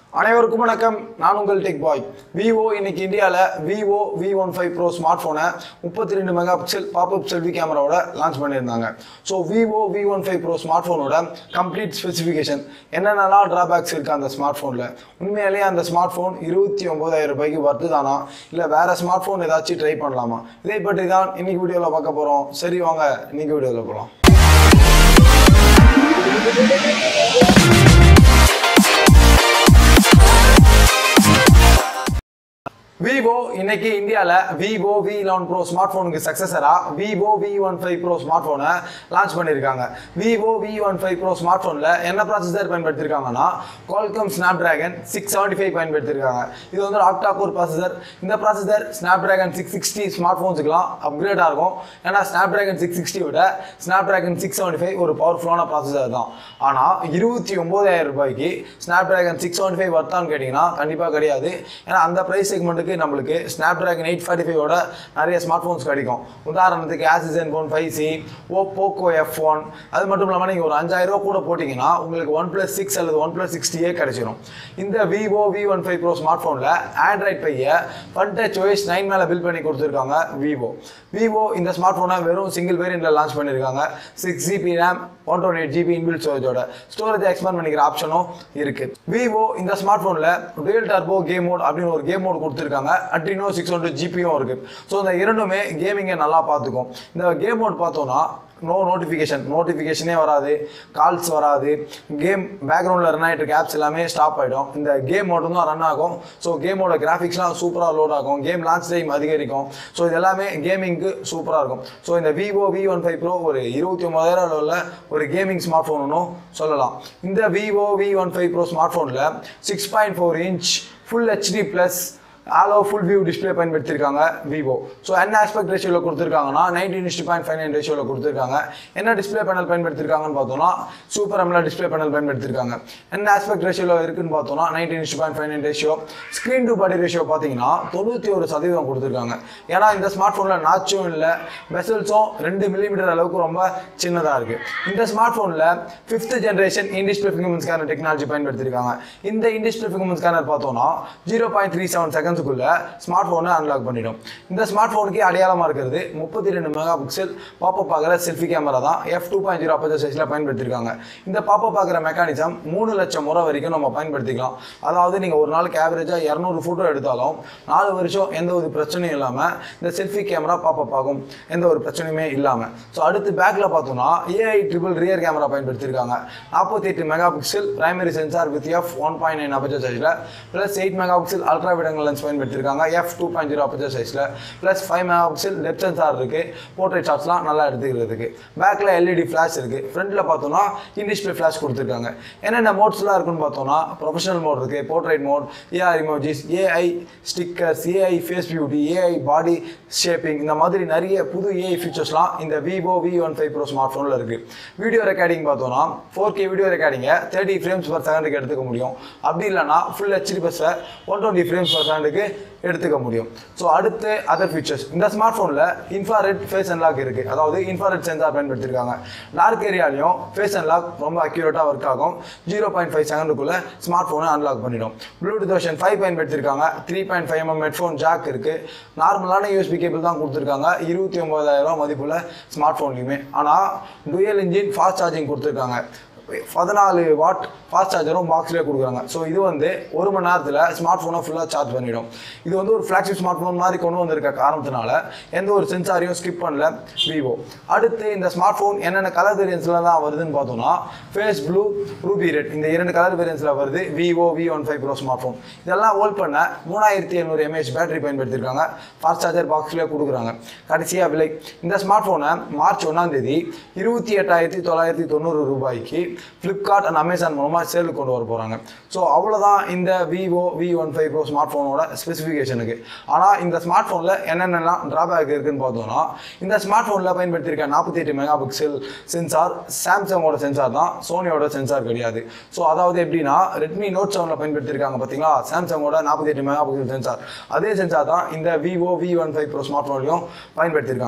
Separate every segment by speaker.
Speaker 1: அனைவருக்கும் வணக்கம் நான் உங்கள் டெக் பாய் விவோ இன்னைக்கு இந்தியாவில் Vivo V one five pro smart ஃபோனை முப்பத்தி ரெண்டு மெகா பிக்சல் பாப்அப் செல்ஃபி கேமராவோட லான்ச் பண்ணியிருந்தாங்க so Vivo V one five pro smart ஃபோனோட கம்ப்ளீட் ஸ்பெசிஃபிகேஷன் என்னென்னலாம் ட்ராபேக்ஸ் இருக்குது அந்த ஸ்மார்ட் ஃபோனில் உண்மையிலேயே அந்த ஸ்மார்ட் ஃபோன் இருபத்தி ஒம்பதாயிரம் ரூபாய்க்கு வருது தானா இல்லை வேறு ஸ்மார்ட் ஃபோன் ஏதாச்சும் ட்ரை பண்ணலாமா இதை பற்றி தான் இன்னைக்கு வீடியோவில் பார்க்க போகிறோம் சரி வாங்க இன்னைக்கு வீடியோவில் போகலாம் விவோ இன்னைக்கு இந்தியாவில் Vivo V eleven pro smart ஃபோனுக்கு சக்ஸஸராக Vivo V one five pro smart ஃபோனை லான்ச் பண்ணியிருக்காங்க Vivo V one five pro smart ஃபோனில் என்ன ப்ராசஸர் பயன்படுத்தியிருக்காங்கன்னா Qualcomm Snapdragon six seventy five பயன்படுத்தியிருக்காங்க இது வந்து ஆக்டா கோர் ப்ராசஸர் இந்த processor Snapdragon six sixty smart ஃபோன்ஸுக்குலாம் அப்கிரேடாக இருக்கும் ஏன்னா Snapdragon சிக்ஸ் சிக்ஸ்டி விட Snapdragon சிக்ஸ் செவன்ட்டி ஃபைவ் ஒரு பவர்ஃபுல்லான ப்ராசஸர் தான் ஆனால் இருபத்தி ஒம்பதாயிரம் ரூபாய்க்கு Snapdragon சிக்ஸ் செவன்ட்டி ஃபைவ் வர்த்தான்னு கேட்டிங்கன்னா கண்டிப்பாக கிடையாது ஏன்னா அந்த ப்ரைஸ் செக்மெண்ட்டுக்கு நம்மளுக்கு Snapdragon எயிட் ஃபார்ட்டி ஃபைவோட நிறைய ஸ்மார்ட் ஃபோன்ஸ் கிடைக்கும் உதாரணத்துக்கு Asus N phone five C ஓ போக்கோ எஃப் ஒன் அது மட்டும் இல்லாமல் நீங்கள் ஒரு அஞ்சாயிரம் ரூபா கூட போட்டிங்கன்னா உங்களுக்கு ஒன் ப்ளஸ் சிக்ஸ் அல்லது ஒன் ப்ளஸ் சிக்ஸ்டியே கிடைச்சிரும் இந்த Vivo V one five pro smart ஃபோனில் ஆண்ட்ராய்ட் பையை ஃபன் டச் OS நைன் மேலே பில் பண்ணி கொடுத்துருக்காங்க விவோ விவோ இந்த ஸ்மார்ட் ஃபோனை வெறும் சிங்கிள் வேரியண்ட்டில் லான்ச் பண்ணியிருக்காங்க six GB RAM one twenty eight GB inbuilt ஸ்டோரேஜோட ஸ்டோரேஜ் எக்ஸ்பேண்ட் பண்ணிக்கிற ஆப்ஷனும் இருக்குது விவோ இந்த ஸ்மார்ட் ஃபோனில் டுயல் டர்போ கேம் மோட் அப்படின்னு ஒரு கேம் மோட் கொடுத்துருக்காங்க அட்ரினோ சிக்ஸ் ஹண்ட்ரட் ஜிபியும் இருக்குது ஸோ இந்த இரண்டுமே கேமிங்கை நல்லா பார்த்துக்கும் இந்த கேம் மோட் பார்த்தோன்னா நோ நோட்டிஃபிகேஷன் நோட்டிஃபிகேஷனே வராது கால்ஸ் வராது கேம் பேக்ரவுண்டில் ரன் ஆகிட்டு இருக்க ஆப்ஸ் எல்லாமே ஸ்டாப் ஆகிடும் இந்த கேம் மட்டும் தான் ரன் ஆகும் ஸோ கேமோட கிராஃபிக்ஸ்லாம் சூப்பராக லோட் ஆகும் கேம் லான்ச் டைம் அதிகரிக்கும் ஸோ இது எல்லாமே கேமிங்க்கு சூப்பராக இருக்கும் ஸோ இந்த Vivo V one five pro ஒரு இருபத்தி ஒன்பதாயிரம் உள்ள ஒரு கேமிங் ஸ்மார்ட் ஃபோனுன்னு சொல்லலாம் இந்த Vivo V one five pro smart ஃபோனில் six point four inch full HD plus halo full view display பயன்படுத்தியிருக்காங்க விவோ ஸோ என்ன ஆஸ்பெக்ட் ரேஷியோவில் கொடுத்துருக்காங்கன்னா nineteen is to point five nine ரேஷியோவில் கொடுத்துருக்காங்க என்ன டிஸ்பிளே பேனல் பயன்படுத்தியிருக்காங்கன்னு பார்த்தோம்னா சூப்பர் அம்லா டிஸ்பிளே பேனல் பயன்படுத்தியிருக்காங்க என்ன ஆஸ்பெக்ட் ரேஷியோவில் இருக்குன்னு பார்த்தோம்னா nineteen is to point five nine ratio screen to body ratio பார்த்தீங்கன்னா தொண்ணூற்றி ஒரு சதவீதம் கொடுத்துருக்காங்க ஏன்னா இந்த ஸ்மார்ட் ஃபோனில் நாச்சும் இல்லை பெசல்ஸும் ரெண்டு மில்லிமீட்டர் அளவுக்கு ரொம்ப சின்னதாக இருக்குது இந்த ஸ்மார்ட் ஃபோனில் fifth generation in display finger scanner technology பயன்படுத்தியிருக்காங்க இந்த இன்டிஸ்பிளே ஃபிங்கர் ஸ்கேனர் பார்த்தோம்னா ஜீரோ பாயிண்ட் த்ரீ செவன் செகண்ட்ஸுக்குள்ள ஸ்மார்ட் ஃபோனை அன்லாக் பண்ணிடும் இந்த ஸ்மார்ட் ஃபோனுக்கு அடையாளமாக இருக்கிறது முப்பத்தி ரெண்டு மெகா பிக்சல் பாப்பப் ஆகிற செல்ஃபி கேமரா தான் எஃப் டூ பாயிண்ட் ஜீரோ அப்போ சைஸில் பயன்படுத்தியிருக்காங்க இந்த பாப்பப் ஆகிற மெக்கானிசம் மூணு லட்சம் முறை வரைக்கும் நம்ம பயன்படுத்திக்கலாம் அதாவது நீங்கள் ஒரு நாளுக்கு ஆவரேஜாக இரநூறு ஃபோட்டோ எடுத்தாலும் நாலு வருஷம் எந்த ஒரு பிரச்சனையும் இல்லாமல் இந்த செல்ஃபி கேமரா பாப்பப் ஆகும் எந்த ஒரு பிரச்சனையுமே இல்லாமல் ஸோ அடுத்து பேக்கில் பார்த்தோம்னா ஏஐ ட்ரிபிள் ரியர் கேமரா பயன்படுத்தியிருக்காங்க நாற்பத்தி எட்டு megapixel primary sensor with F one point nine aperture சைஸில் plus eight megapixel ultra wide angle lens பயன்படுத்தியிருக்காங்க F two point zero aperture சைஸில் plus five megapixel depth sensor இருக்குது portrait ஷாட்ஸ்லாம் நல்லா எடுத்துக்கிறதுக்கு பேக்கில் எல்இடி ஃப்ளாஷ் இருக்குது ஃப்ரண்ட்டில் பார்த்தோம்னா இன் டிஸ்பிளே ஃப்ளாஷ் கொடுத்துருக்காங்க என்னென்ன மோட்ஸ்லாம் இருக்குன்னு பார்த்தோம்னா ப்ரொஃபஷனல் மோட் இருக்குது portrait mode AR emojis AI stickers AI face beauty AI body shaping இந்த மாதிரி நிறைய புது ஏஐ ஃபீச்சர்ஸ்லாம் இந்த Vivo V one five pro smart ஃபோனில் இருக்குது வீடியோ ரெக்கார்டிங் பார்த்தோம்னா ஃபோர் கே வீடியோ ரெக்கார்டிங்கை தேர்ட்டி ஃப்ரேம்ஸ் பர் செகண்டுக்கு எடுத்துக்க முடியும் அப்படி இல்லைனா ஃபுல் ஹெச்டி பஸ்ஸை ஒன் டுவெண்ட்டி ஃப்ரேம்ஸ் பர் செகண்டுக்கு எடுத்துக்க முடியும் ஸோ அடுத்து அதர் ஃபீச்சர்ஸ் இந்த ஸ்மார்ட் ஃபோனில் இன்ஃப்ராரெட் ஃபேஸ் அன்லாக் இருக்குது அதாவது இன்ஃப்ராரெட் சென்சார் பயன்படுத்தியிருக்காங்க டார்க் ஏரியாலையும் ஃபேஸ் அன்லாக் ரொம்ப அக்யூரேட்டாக ஒர்க் ஆகும் ஜீரோ பாயிண்ட் ஃபைவ் செகண்டுக்குள்ளே ஸ்மார்ட் ஃபோனை அன்லாக் பண்ணிடும் ப்ளூடூத் வெர்ஷன் ஃபைவ் பயன்படுத்தியிருக்காங்க three point five MM headphone jack இருக்குது நார்மலான யூஎஸ்பி கேபிள் தான் கொடுத்துருக்காங்க இருபத்தி ஒம்பதாயிரம் மதிப்புள்ள ஸ்மார்ட் ஃபோன்லையுமே ஆனால் டுயல் இன்ஜின் ஃபாஸ்ட் சார்ஜிங் கொடுத்துருக்காங்க பதினாலு வாட் ஃபாஸ்ட் சார்ஜரும் பாக்ஸ்லேயே கொடுக்குறாங்க ஸோ இது வந்து ஒரு மணி நேரத்தில் ஸ்மார்ட் ஃபோனை ஃபுல்லாக சார்ஜ் பண்ணிடும் இது வந்து ஒரு ஃப்ளாக்ஷிப் ஸ்மார்ட் ஃபோன் மாதிரி கொண்டு வந்திருக்க காரணத்தினால எந்த ஒரு சென்சாரையும் ஸ்கிப் பண்ணல விவோ அடுத்து இந்த ஸ்மார்ட் ஃபோன் என்னென்ன கலர் வேரியன்ஸில் தான் வருதுன்னு பார்த்தோம்னா ஃபேஸ் ப்ளூ ரூபி ரெட் இந்த இரண்டு கலர் வேரியன்ஸில் வருது Vivo V one five pro smart phone இதெல்லாம் ஹோல்ட் பண்ண மூணாயிரத்தி எழுநூறு எம்ஏஹெச் பேட்டரி பயன்படுத்தியிருக்காங்க ஃபாஸ்ட் சார்ஜர் பாக்ஸ்லேயே கொடுக்குறாங்க கடைசியாக விலை இந்த ஸ்மார்ட் ஃபோனை மார்ச் ஒன்றாம் தேதி இருபத்தி எட்டாயிரத்தி தொள்ளாயிரத்தி தொண்ணூறு ரூபாய்க்கு ஃப்ளிப்கார்ட் அண்ட் அமேசான் மூலமாக சேலுக்கு கொண்டு வர போகிறாங்க ஸோ அவ்வளோதான் இந்த Vivo V one five pro smart ஃபோனோட ஸ்பெசிஃபிகேஷனுக்கு ஆனால் இந்த ஸ்மார்ட் ஃபோனில் என்னென்னலாம் ட்ராபேக் இருக்குன்னு பார்த்தோம்னா இந்த ஸ்மார்ட் ஃபோனில் பயன்படுத்தியிருக்க நாற்பத்தி எட்டு மெகா பிக்சல் சென்சார் சாம்சங்கோட சென்சார் தான் சோனியோட சென்சார் கிடையாது ஸோ அதாவது எப்படின்னா ரெட்மி நோட் செவனில் பயன்படுத்தியிருக்காங்க பார்த்தீங்களா சாம்சங்கோட நாற்பத்தி எட்டு மெகா பிக்சல் சென்சார் அதே சென்சார் தான் இந்த Vivo V one five pro smart ஃபோன்லையும் பயன்படுத்தியிருக்காங்க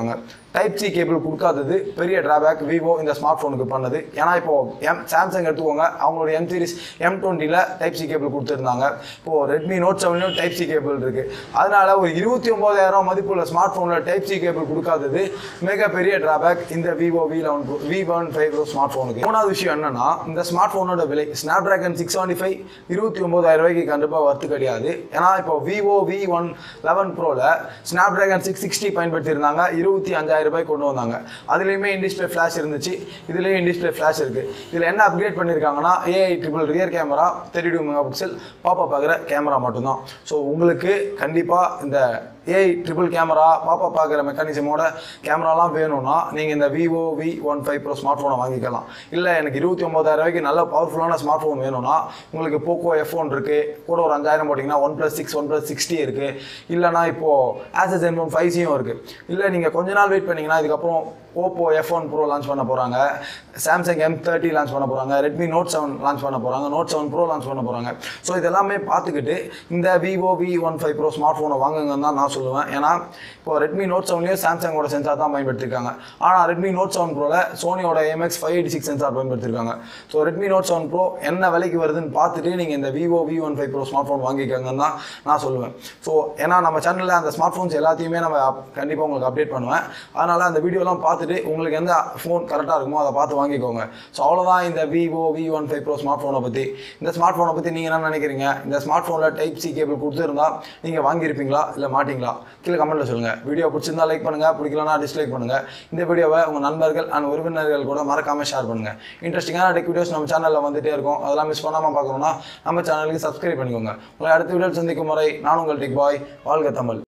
Speaker 1: டைப் சி கேபிள் கொடுக்காதது பெரிய டிராபேக் விவோ இந்த ஸ்மார்ட் ஃபோனுக்கு பண்ணது ஏன்னா இப்போ எம் சாம்சங் எடுத்துக்கோங்க அவங்களோட எம் சீரிஸ் எம் டுவெண்ட்டியில் டைப் சி கேபிள் கொடுத்துருந்தாங்க இப்போ ரெட்மி நோட் செவன்லையும் டைப் சி கேபிள் இருக்கு அதனால ஒரு இருபத்தி ஒன்பதாயிரம் மதிப்புள்ள ஸ்மார்ட் ஃபோனில் டைப் சி கேபிள் கொடுக்காதது மிகப்பெரிய டிராபேக் இந்த Vivo V eleven V one five pro smart ஃபோனுக்கு மூணாவது விஷயம் என்னன்னா இந்த ஸ்மார்ட் ஃபோனோட விலை Snapdragon six seventy five இருபத்தி ஒன்பதாயிரம் ரூபாய்க்கு கண்டிப்பாக வர்த்து கிடையாது ஏன்னா இப்போ விவோ வி ஒன் லெவன் ப்ரோவில் ஸ்னாப் டிராகன் சிக்ஸ் சிக்ஸ்டி பயன்படுத்தியிருந்தாங்க இருபத்தி அஞ்சாயிரம் ரூபாய் கொண்டு வந்தாங்க அதுலேயுமே இன்டிஸ்பிளே ஃப்ளாஷ் இருந்துச்சு இதுலேயும் இன்டிஸ்பிளே ஃப்ளாஷ் இருக்குது இதில் என்ன அப்கிரேட் பண்ணியிருக்காங்கன்னா AI triple rear camera thirty two megapixel popup ஆகிற கேமரா மட்டும்தான் ஸோ உங்களுக்கு கண்டிப்பாக இந்த ஏஐ ட்ரிபிள் கேமரா பாப்பப் ஆகிற மெக்கானிசமோட கேமராலாம் வேணும்னா நீங்கள் இந்த Vivo V one five pro smart ஃபோனை வாங்கிக்கலாம் இல்லை எனக்கு இருபத்தி ஒம்பதாயிரம் ரூபாய்க்கு நல்ல பவர்ஃபுல்லான ஸ்மார்ட் ஃபோன் வேணும்னா உங்களுக்கு போக்கோ எஃப் ஒன் இருக்குது கூட ஒரு அஞ்சாயிரம் போட்டிங்கன்னா OnePlus six OnePlus sixty இருக்குது இல்லைனா இப்போது ஆசஸ் என் ஒன் ஃபைவ் சியும் இருக்குது இல்லை நீங்கள் கொஞ்ச நாள் வெயிட் பண்ணிங்கன்னா இதுக்கப்புறம் Oppo F one pro launch பண்ண போகிறாங்க சாம்சங் எம் தேர்ட்டி லான்ச் பண்ண போகிறாங்க ரெட்மி நோட் செவன் லான்ச் பண்ண போகிறாங்க நோட் செவன் ப்ரோ லான்ச் பண்ண போகிறாங்க ஸோ இதெல்லாமே பார்த்துக்கிட்டு இந்த Vivo V one five pro smart ஃபோனை வாங்குங்கன்னு தான் நான் சொல்லுவேன் ஏன்னா இப்போ ரெட்மி நோட் செவன்லேயும் சாம்சங்கோட சென்சார் தான் பயன்படுத்திருக்காங்க ஆனால் ரெட்மி நோட் செவன் ப்ரோவில் சோனியோட MX five eighty six sensor பயன்படுத்திருக்காங்க so Redmi Note seven pro என்ன விலைக்கு வருதுன்னு பார்த்துட்டு நீங்கள் இந்த Vivo V one five pro smart phone வாங்கிக்கோங்கன்னு தான் நான் சொல்லுவேன் ஸோ ஏன்னா நம்ம சேனலில் அந்த ஸ்மார்ட் ஃபோன்ஸ் எல்லாத்தையுமே நம்ம கண்டிப்பாக உங்களுக்கு அப்டேட் பண்ணுவேன் அதனால் அந்த வீடியோலாம் பார்த்துட்டு உங்களுக்கு எந்த ஃபோன் கரெக்டாக இருக்குமோ அதை பார்த்து வாங்கிக்கோங்க ஸோ அவ்வளோதான் இந்த Vivo V one five pro smart ஃபோனை பற்றி இந்த ஸ்மார்ட் ஃபோனை பற்றி நீங்கள் என்ன நினைக்கிறீங்க இந்த ஸ்மார்ட் ஃபோனில் டைப் சி கேபிள் கொடுத்துருந்தா நீங்கள் வாங்கியிருப்பீங்களா இல்லை மாட்டீங்களா கீழே கமெண்ட்டில் சொல்லுங்கள் வீடியோ பிடிச்சிருந்தா லைக் பண்ணுங்கள் பிடிக்கலனா டிஸ்லைக் பண்ணுங்கள் இந்த வீடியோவை உங்கள் நண்பர்கள் அண்ட் உறவினர்கள் கூட மறக்காமல் ஷேர் பண்ணுங்கள் இன்ட்ரெஸ்டிங்கான டெக் வீடியோஸ் நம்ம சேனலில் வந்துட்டே இருக்கும் அதெல்லாம் மிஸ் பண்ணாமல் பார்க்கணும்னா நம்ம சேனலுக்கு சப்ஸ்கிரைப் பண்ணிக்கோங்க உங்களை அடுத்த வீடியோ சந்திக்கும் முறை நான் உங்கள் டெக் பாய் வாழ்க தமிழ்